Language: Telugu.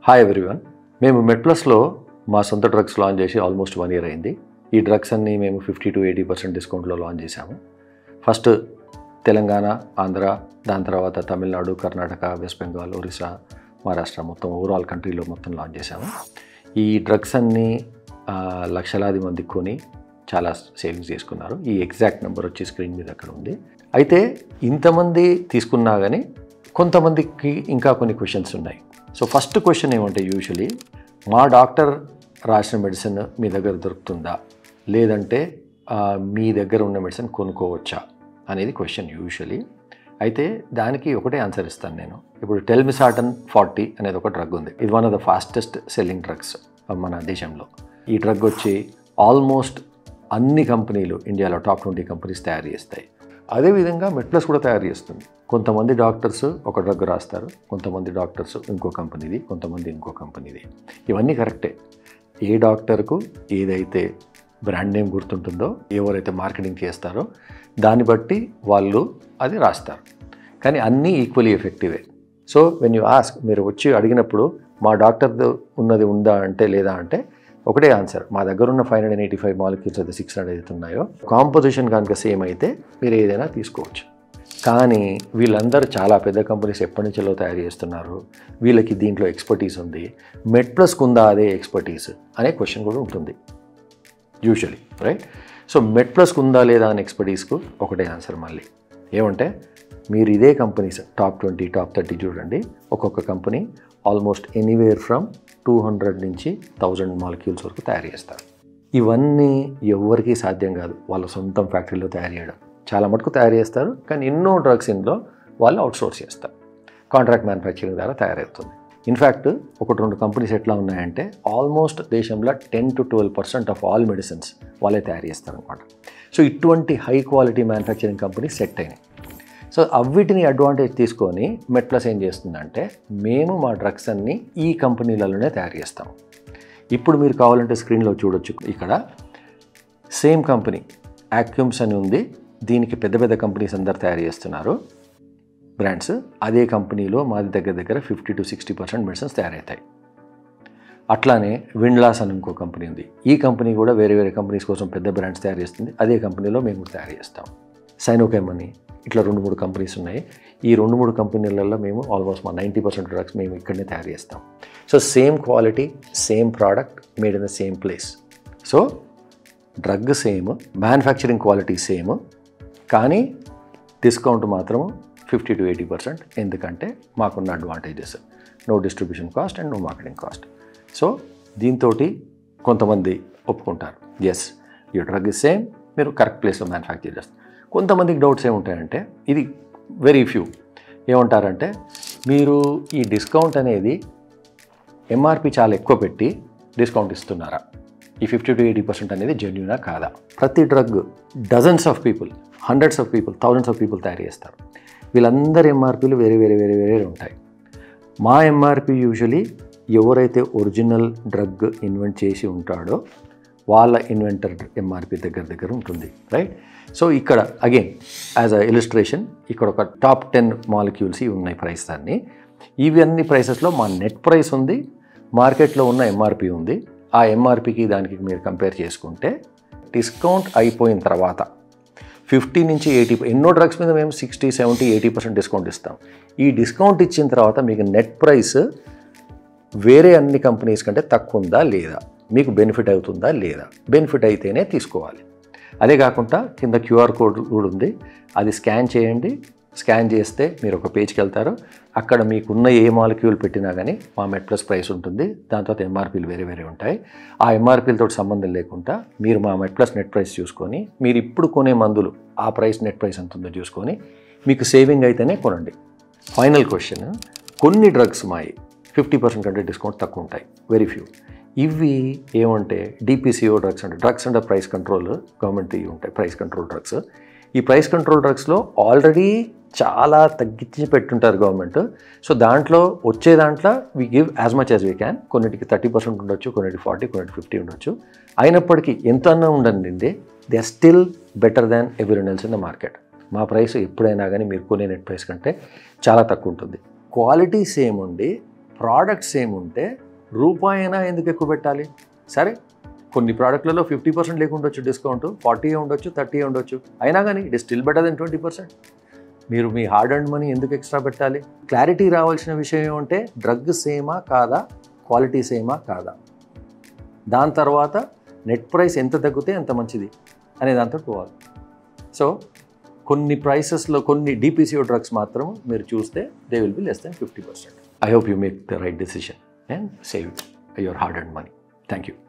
హాయ్ ఎవ్రీవన్ మేము మెడ్ప్లస్లో మా సొంత డ్రగ్స్ లాంచ్ చేసి ఆల్మోస్ట్ వన్ ఇయర్ అయింది ఈ డ్రగ్స్ అన్నీ మేము ఫిఫ్టీ టు ఎయిటీ పర్సెంట్ డిస్కౌంట్లో లాంచ్ చేశాము ఫస్ట్ తెలంగాణ ఆంధ్ర దాని తర్వాత తమిళనాడు కర్ణాటక వెస్ట్ బెంగాల్ ఒరిస్సా మహారాష్ట్ర మొత్తం ఓవరాల్ కంట్రీలో మొత్తం లాంచ్ చేశాము ఈ డ్రగ్స్ అన్నీ ఆ, లక్షలాది మంది కొని చాలా సేవింగ్స్ చేసుకున్నారు ఈ ఎగ్జాక్ట్ నెంబర్ వచ్చి స్క్రీన్ మీద అక్కడ ఉంది అయితే ఇంతమంది తీసుకున్నా కానీ కొంతమందికి ఇంకా కొన్ని క్వశ్చన్స్ ఉన్నాయి సో ఫస్ట్ క్వశ్చన్ ఏమంటే యూజువలీ మా డాక్టర్ రాసిన మెడిసిన్ మీ దగ్గర దొరుకుతుందా లేదంటే ఆ, మీ దగ్గర ఉన్న మెడిసిన్ కొనుక్కోవచ్చా అనేది క్వశ్చన్ యూజువలీ అయితే దానికి ఒకటే ఆన్సర్ ఇస్తాను నేను ఇప్పుడు టెల్మిసాటన్ ఫార్టీ అనేది ఒక డ్రగ్ ఉంది ఇది one of the fastest selling drugs మన దేశంలో ఈ డ్రగ్ వచ్చి ఆల్మోస్ట్ అన్ని కంపెనీలు ఇండియాలో టాప్ ట్వంటీ కంపెనీస్ తయారు చేస్తాయి అదేవిధంగా మెట్ప్లస్ కూడా తయారు చేస్తుంది కొంతమంది డాక్టర్స్ ఒక డ్రగ్ రాస్తారు కొంతమంది డాక్టర్స్ ఇంకో కంపెనీది కొంతమంది ఇంకో కంపెనీది ఇవన్నీ కరెక్టే ఏ డాక్టర్కు ఏదైతే బ్రాండ్ నేమ్ గుర్తుంటుందో ఎవరైతే మార్కెటింగ్ చేస్తారో దాన్ని బట్టి వాళ్ళు అది రాస్తారు కానీ అన్నీ ఈక్వలీ ఎఫెక్టివే సో వెన్ యూ ఆస్క్ మీరు వచ్చి అడిగినప్పుడు మా డాక్టర్ ఉన్నది ఉందా అంటే లేదా అంటే ఒకటే ఆన్సర్ మా దగ్గర ఉన్న five hundred eighty five molecules అయితే సిక్స్ హండ్రెడ్ అయితే ఉన్నాయో కాంపోజిషన్ కనుక సేమ్ అయితే మీరు ఏదైనా తీసుకోవచ్చు కానీ వీళ్ళందరూ చాలా పెద్ద కంపెనీస్ ఎప్పటి నుంచో తయారు చేస్తున్నారు వీళ్ళకి దీంట్లో ఎక్స్పర్టీస్ ఉంది మెడ్ ప్లస్కి ఉందా అదే ఎక్స్పర్టీస్ అనే క్వశ్చన్ కూడా ఉంటుంది యూజువలీ రైట్ సో మెడ్ ప్లస్కి ఉందా లేదా అనే ఎక్స్పర్టీస్కు ఒకటే ఆన్సర్ మళ్ళీ ఏమంటే మీరు ఇదే companies top twenty top thirty చూడండి ఒక్కొక్క company almost anywhere from two hundred నుంచి థౌజండ్ మాలిక్యూల్స్ వరకు తయారు చేస్తారు ఇవన్నీ ఎవరికీ సాధ్యం కాదు వాళ్ళ సొంతం ఫ్యాక్టరీలో తయారు చేయడం చాలా మటుకు తయారు చేస్తారు కానీ ఎన్నో డ్రగ్స్ ఇందులో వాళ్ళు అవుట్సోర్స్ చేస్తారు కాంట్రాక్ట్ మ్యానుఫ్యాక్చరింగ్ ద్వారా తయారవుతుంది ఇన్ఫ్యాక్ట్ ఒకటి రెండు కంపెనీస్ ఎట్లా ఉన్నాయంటే ఆల్మోస్ట్ దేశంలో ten to twelve percent of all medicines వాళ్ళే తయారు చేస్తారనమాట సో ఇటువంటి high quality manufacturing company set అయినాయి సో అవిటిని అడ్వాంటేజ్ తీసుకొని మెట్ప్లస్ ఏం చేస్తుందంటే మేము మా డ్రగ్స్ అన్ని ఈ కంపెనీలలోనే తయారు చేస్తాం ఇప్పుడు మీరు కావాలంటే స్క్రీన్లో చూడొచ్చు ఇక్కడ సేమ్ కంపెనీ యాక్యూమ్స్ అని ఉంది దీనికి పెద్ద పెద్ద కంపెనీస్ అందరు తయారు చేస్తున్నారు బ్రాండ్స్ అదే కంపెనీలో మాది దగ్గర దగ్గర fifty to sixty percent medicines తయారవుతాయి అట్లానే విండ్లాస్ అని ఇంకో కంపెనీ ఉంది ఈ కంపెనీ కూడా వేరే వేరే కంపెనీస్ కోసం పెద్ద బ్రాండ్స్ తయారు చేస్తుంది అదే కంపెనీలో మేము కూడా తయారు చేస్తాం సైనోకెమ్ అని ఇట్లా రెండు మూడు కంపెనీస్ ఉన్నాయి ఈ రెండు మూడు కంపెనీలలో మేము ఆల్మోస్ట్ మా నైంటీ పర్సెంట్ డ్రగ్స్ మేము ఇక్కడనే తయారు చేస్తాం so same quality same product made in the same place so drug same manufacturing quality same కానీ డిస్కౌంట్ మాత్రం ఫిఫ్టీ టు ఎయిటీ పర్సెంట్ ఎందుకంటే మాకున్న advantages no distribution cost and no marketing cost so దీంతో కొంతమంది ఒప్పుకుంటారు ఎస్ ఈ డ్రగ్ ఇస్ సేమ్ మీరు కరెక్ట్ ప్లేస్లో మ్యానుఫ్యాక్చర్ చేస్తారు కొంతమందికి డౌట్స్ ఏముంటాయంటే ఇది వెరీ ఫ్యూ ఏమంటారంటే మీరు ఈ డిస్కౌంట్ అనేది ఎంఆర్పి చాలా ఎక్కువ పెట్టి డిస్కౌంట్ ఇస్తున్నారా ఈ ఫిఫ్టీ టు ఎయిటీ పర్సెంట్ అనేది జెన్యునా కాదా ప్రతి drug dozens of people hundreds of people thousands of people తయారు చేస్తారు వీళ్ళందరి ఎంఆర్పీలు వేరే వేరే వేరే వేరే ఉంటాయి మా ఎంఆర్పి యూజువలీ ఎవరైతే ఒరిజినల్ డ్రగ్ ఇన్వెంట్ చేసి ఉంటాడో వాళ్ళ ఇన్వెంటర్ ఎంఆర్పి దగ్గర దగ్గర ఉంటుంది రైట్ సో ఇక్కడ అగైన్ యాజ్ అ ఇలిస్ట్రేషన్ ఇక్కడ ఒక టాప్ టెన్ మాలిక్యూల్స్ ఇవి ఉన్నాయి ప్రైస్ దాన్ని ఇవన్నీ ప్రైసెస్లో మా నెట్ ప్రైస్ ఉంది మార్కెట్లో ఉన్న ఎంఆర్పి ఉంది ఆ ఎంఆర్పికి దానికి మీరు కంపేర్ చేసుకుంటే డిస్కౌంట్ అయిపోయిన తర్వాత ఫిఫ్టీ నుంచి ఎయిటీ ఎన్నో డ్రగ్స్ మీద మేము sixty seventy eighty percent discount ఇస్తాం ఈ డిస్కౌంట్ ఇచ్చిన తర్వాత మీకు నెట్ ప్రైస్ వేరే అన్ని కంపెనీస్ కంటే తక్కువ ఉందా లేదా మీకు బెనిఫిట్ అవుతుందా లేదా బెనిఫిట్ అయితేనే తీసుకోవాలి అదే కాకుండా కింద క్యూఆర్ కోడ్ కూడా ఉంది అది స్కాన్ చేయండి స్కాన్ చేస్తే మీరు ఒక పేజ్కి వెళ్తారు అక్కడ మీకున్న ఏ మాలిక్యూల్ పెట్టినా కానీ మా మెట్ ప్లస్ ప్రైస్ ఉంటుంది దాని తర్వాత ఎంఆర్పీలు వేరే వేరే ఉంటాయి ఆ ఎంఆర్పీలతో సంబంధం లేకుండా మీరు మా మెట్ ప్లస్ నెట్ ప్రైస్ చూసుకొని మీరు ఇప్పుడు కొనే మందులు ఆ ప్రైస్ నెట్ ప్రైస్ ఎంత ఉందో చూసుకొని మీకు సేవింగ్ అయితేనే కొనండి ఫైనల్ క్వశ్చన్ కొన్ని డ్రగ్స్ మాయి ఫిఫ్టీ పర్సెంట్ కంటే డిస్కౌంట్ తక్కువ ఉంటాయి వెరీ ఫ్యూ ఇవి ఏమంటే డిపిసిఓ డ్రగ్స్ అంటే drugs under price control government ఇవి ఉంటాయి ప్రైస్ కంట్రోల్ డ్రగ్స్ ఈ ప్రైస్ కంట్రోల్ డ్రగ్స్లో ఆల్రెడీ చాలా తగ్గించి పెట్టుంటారు గవర్నమెంట్ సో దాంట్లో వచ్చే దాంట్లో we give as much as we can కొన్నిటికి థర్టీ పర్సెంట్ ఉండొచ్చు కొన్నిటికి ఫార్టీ కొన్నిటికి ఫిఫ్టీ ఉండొచ్చు అయినప్పటికీ ఎంత అన్నా ఉండండి they are still better than ఎవరి ఎల్స్ ఇన్ ద మార్కెట్ మా ప్రైస్ ఎప్పుడైనా కానీ మీరు కొనే నెట్ ప్రైస్ కంటే చాలా తక్కువ ఉంటుంది క్వాలిటీ సేమ్ ఉండి ప్రోడక్ట్స్ ఏముంటే రూపాయి అయినా ఎందుకు ఎక్కువ పెట్టాలి సరే కొన్ని ప్రోడక్ట్లలో ఫిఫ్టీ పర్సెంట్ లేకుండొచ్చు డిస్కౌంట్ ఫార్టీ ఉండొచ్చు థర్టీ ఉండొచ్చు అయినా కానీ it is still better than twenty percent మీరు మీ హార్డ్ అండ్ మనీ ఎందుకు ఎక్స్ట్రా పెట్టాలి క్లారిటీ రావాల్సిన విషయం ఏమంటే డ్రగ్ సేమా కాదా క్వాలిటీ సేమా కాదా దాని తర్వాత నెట్ ప్రైస్ ఎంత తగ్గితే ఎంత మంచిది అనే దాంతో పోవాలి సో కొన్ని ప్రైసెస్లో కొన్ని డిపిసిఓ డ్రగ్స్ మాత్రం మీరు చూస్తే they will be less than fifty percent I hope you make the right decision and save your hard earned money thank you